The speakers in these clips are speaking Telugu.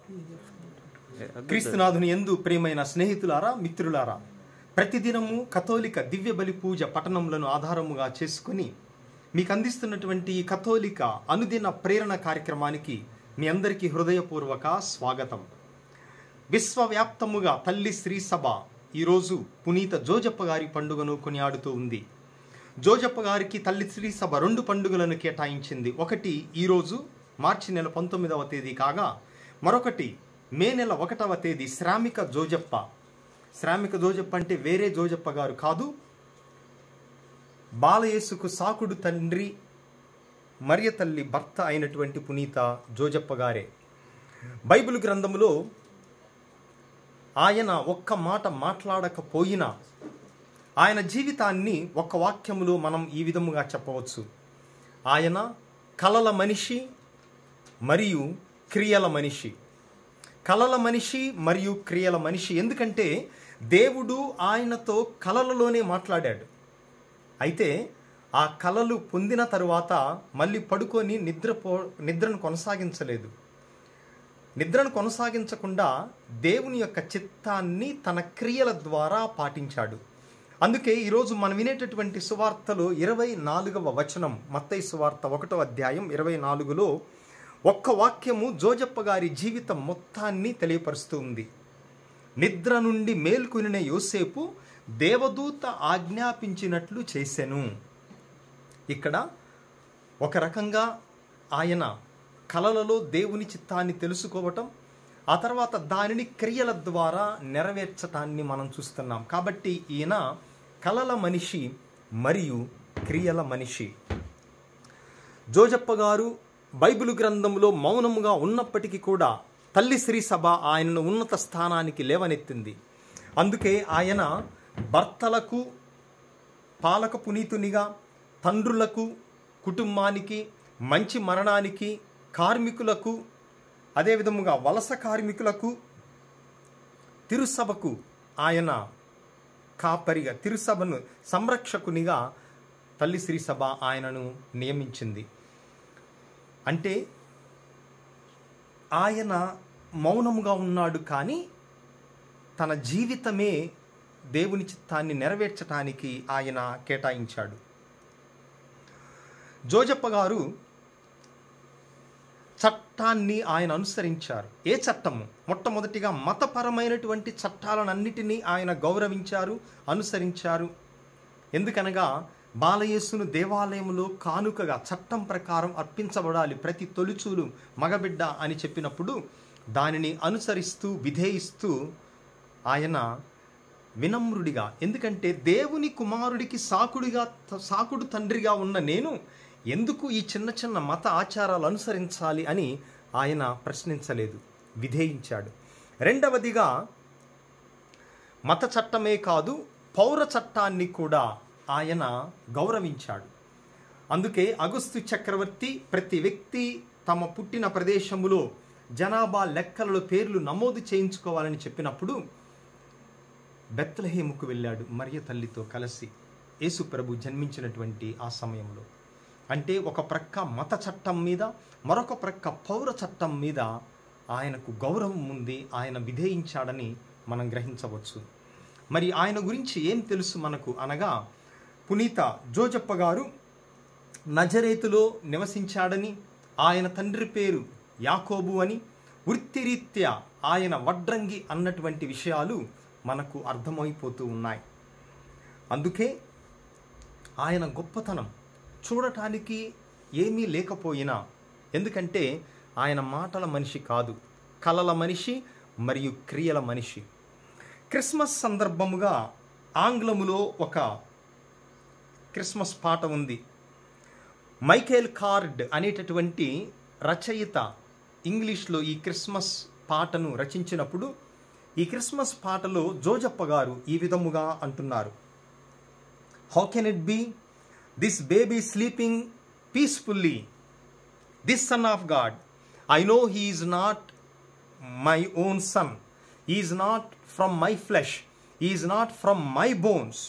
క్రీస్తునాథుని ఎందు ప్రియమైన స్నేహితులారా మిత్రులారా ప్రతిదినము కథోలిక దివ్య బలి పూజ పఠనములను ఆధారముగా చేసుకుని మీకు అందిస్తున్నటువంటి ఈ కథోలిక అనుదిన ప్రేరణ కార్యక్రమానికి మీ అందరికీ హృదయపూర్వక స్వాగతం విశ్వవ్యాప్తముగా తల్లి శ్రీ సభ ఈరోజు పునీత జోజప్ప గారి పండుగను కొనియాడుతూ ఉంది జోజప్ప గారికి తల్లి శ్రీ సభ రెండు పండుగలను కేటాయించింది ఒకటి ఈరోజు మార్చి నెల పంతొమ్మిదవ తేదీ కాగా మరొకటి మే నెల ఒకటవ తేదీ శ్రామిక జోజప్ప శ్రామిక జోజప్ప అంటే వేరే జోజప్ప గారు కాదు బాలయేసుకు సాకుడు తండ్రి మరియ తల్లి భర్త అయినటువంటి పునీత జోజప్ప గారే బైబిల్ గ్రంథములో ఆయన ఒక్క మాట మాట్లాడకపోయినా ఆయన జీవితాన్ని ఒక్క వాక్యములో మనం ఈ విధముగా చెప్పవచ్చు ఆయన కలల మనిషి మరియు క్రియల మనిషి కలల మనిషి మరియు క్రియల మనిషి ఎందుకంటే దేవుడు ఆయనతో కలలలోనే మాట్లాడాడు అయితే ఆ కలలు పొందిన తరువాత మళ్ళీ పడుకొని నిద్రపో నిద్రను కొనసాగించలేదు నిద్రను కొనసాగించకుండా దేవుని యొక్క చిత్తాన్ని తన క్రియల ద్వారా పాటించాడు అందుకే ఈరోజు మనం వినేటటువంటి సువార్తలో ఇరవై నాలుగవ వచనం మత్తయి సువార్త ఒకటో అధ్యాయం ఇరవై నాలుగులో ఒక్క వాక్యము జోజప్ప గారి జీవితం మొత్తాన్ని తెలియపరుస్తూ ఉంది నిద్ర నుండి మేల్కొనిన యోసేపు దేవదూత ఆజ్ఞాపించినట్లు చేసెను ఇక్కడ ఒక రకంగా ఆయన కలలలో దేవుని చిత్తాన్ని తెలుసుకోవటం ఆ తర్వాత దానిని క్రియల ద్వారా నెరవేర్చటాన్ని మనం చూస్తున్నాం కాబట్టి ఈయన కలల మనిషి మరియు క్రియల మనిషి జోజప్ప గారు బైబిల్ గ్రంథంలో మౌనముగా ఉన్నప్పటికీ కూడా తల్లి శ్రీ సభ ఆయనను ఉన్నత స్థానానికి లేవనెత్తింది అందుకే ఆయన భర్తలకు పాలక పునీతునిగా తండ్రులకు కుటుంబానికి మంచి మరణానికి కార్మికులకు అదేవిధముగా వలస కార్మికులకు తిరుసభకు ఆయన కాపరిగా తిరుసభను సంరక్షకునిగా తల్లి శ్రీ సభ ఆయనను నియమించింది అంటే ఆయన మౌనముగా ఉన్నాడు కానీ తన జీవితమే దేవుని చిత్తాన్ని నెరవేర్చటానికి ఆయన కేటాయించాడు జోజప్ప గారు చట్టాన్ని ఆయన అనుసరించారు ఏ చట్టము మొట్టమొదటిగా మతపరమైనటువంటి చట్టాలన్నిటినీ ఆయన గౌరవించారు అనుసరించారు ఎందుకనగా బాలయేసును దేవాలయంలో కానుకగా చట్టం ప్రకారం అర్పించబడాలి ప్రతి తొలిచూలు మగబిడ్డ అని చెప్పినప్పుడు దానిని అనుసరిస్తూ విధేయిస్తూ ఆయన వినమ్రుడిగా ఎందుకంటే దేవుని కుమారుడికి సాకుడిగా సాకుడు తండ్రిగా ఉన్న నేను ఎందుకు ఈ చిన్న చిన్న మత ఆచారాలు అనుసరించాలి అని ఆయన ప్రశ్నించలేదు విధేయించాడు రెండవదిగా మత చట్టమే కాదు పౌర చట్టాన్ని కూడా ఆయన గౌరవించాడు అందుకే అగస్తు చక్రవర్తి ప్రతి వ్యక్తి తమ పుట్టిన ప్రదేశములో జనాభా లెక్కలలో పేర్లు నమోదు చేయించుకోవాలని చెప్పినప్పుడు బెత్లహేముకు వెళ్ళాడు మరియ తల్లితో కలిసి యేసు ప్రభు జన్మించినటువంటి ఆ సమయంలో అంటే ఒక ప్రక్క మత చట్టం మీద మరొక ప్రక్క పౌర చట్టం మీద ఆయనకు గౌరవం ఉంది ఆయన విధేయించాడని మనం గ్రహించవచ్చు మరి ఆయన గురించి ఏం తెలుసు మనకు అనగా పునీత జోజప్ప గారు నజరేతులో నివసించాడని ఆయన తండ్రి పేరు యాకోబు అని వృత్తిరీత్యా ఆయన వడ్రంగి అన్నటువంటి విషయాలు మనకు అర్థమైపోతూ ఉన్నాయి అందుకే ఆయన గొప్పతనం చూడటానికి ఏమీ లేకపోయినా ఎందుకంటే ఆయన మాటల మనిషి కాదు కలల మనిషి మరియు క్రియల మనిషి క్రిస్మస్ సందర్భముగా ఆంగ్లములో ఒక క్రిస్మస్ పాట ఉంది మైకేల్ కార్డ్ అనేటటువంటి రచయిత ఇంగ్లీష్లో ఈ క్రిస్మస్ పాటను రచించినప్పుడు ఈ క్రిస్మస్ పాటలో జోజప్ప గారు ఈ విధముగా అంటున్నారు how can it be this baby sleeping peacefully this son of God I know he is not my own son he is not from my flesh he is not from my bones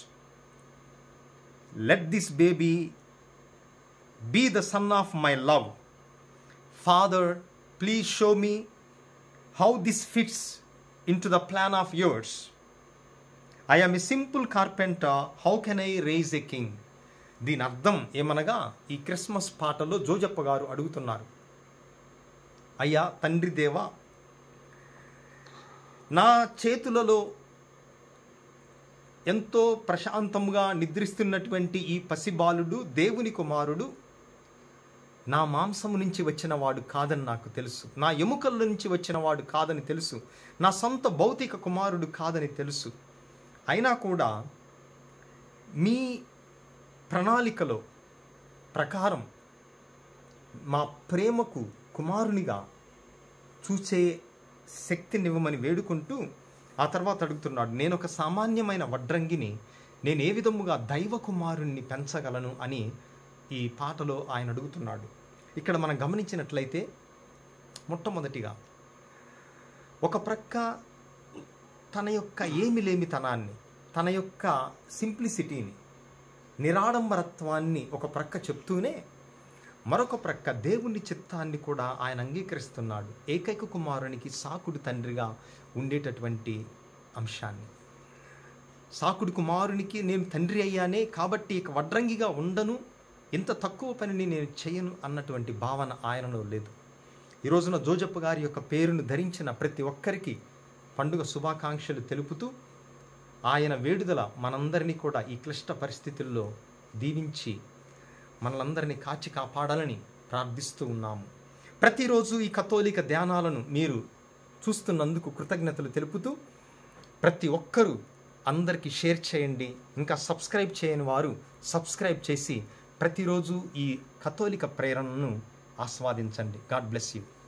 let this baby be the son of my love Father please show me how this fits into the plan of yours I am a simple carpenter how can I raise a king దీని అర్థం ఏమనగా ఈ క్రిస్మస్ పాటలో జోజప్ప గారు అడుగుతున్నారు అయ్యా తండ్రి దేవా నా చేతులలో ఎంతో ప్రశాంతముగా నిద్రిస్తున్నటువంటి ఈ పసిబాలుడు దేవుని కుమారుడు నా మాంసము నుంచి వచ్చిన వాడు కాదని నాకు తెలుసు నా ఎముకల నుంచి వచ్చిన వాడు కాదని తెలుసు నా సొంత భౌతిక కుమారుడు కాదని తెలుసు అయినా కూడా మీ ప్రణాళికలో ప్రకారం మా ప్రేమకు కుమారునిగా చూసే శక్తినివ్వమని వేడుకుంటూ ఆ తర్వాత అడుగుతున్నాడు నేను ఒక సామాన్యమైన వడ్రంగిని నేను ఏ విధముగా దైవ కుమారుణ్ణి పెంచగలను అని ఈ పాటలో ఆయన అడుగుతున్నాడు ఇక్కడ మనం గమనించినట్లయితే మొట్టమొదటిగా ఒక ప్రక్క తన యొక్క ఏమి లేమితనాన్ని తన యొక్క సింప్లిసిటీని నిరాడంబరత్వాన్ని ఒక ప్రక్క చెప్తూనే మరొక ప్రక్క దేవుని చిత్తాన్ని కూడా ఆయన అంగీకరిస్తున్నాడు ఏకైక కుమారునికి సాకుడు తండ్రిగా ఉండేటటువంటి అంశాన్ని సాకుడు కుమారునికి నేను తండ్రి అయ్యానే కాబట్టి ఇక వడ్రంగిగా ఉండను ఇంత తక్కువ పనిని నేను చేయను అన్నటువంటి భావన ఆయనలో లేదు ఈ రోజున జోజప్ప గారి యొక్క పేరును ధరించిన ప్రతి ఒక్కరికి పండుగ శుభాకాంక్షలు తెలుపుతూ ఆయన వేడుదల మనందరినీ కూడా ఈ క్లిష్ట పరిస్థితుల్లో దీవించి మనలందరినీ కాచి కాపాడాలని ప్రార్థిస్తూ ఉన్నాము ప్రతిరోజు ఈ కథోలిక ధ్యానాలను మీరు చూస్తున్నందుకు కృతజ్ఞతలు తెలుపుతూ ప్రతి ఒక్కరూ అందరికీ షేర్ చేయండి ఇంకా సబ్స్క్రైబ్ చేయని వారు సబ్స్క్రైబ్ చేసి ప్రతిరోజు ఈ కథోలిక ప్రేరణను ఆస్వాదించండి గాడ్ బ్లెస్ యూ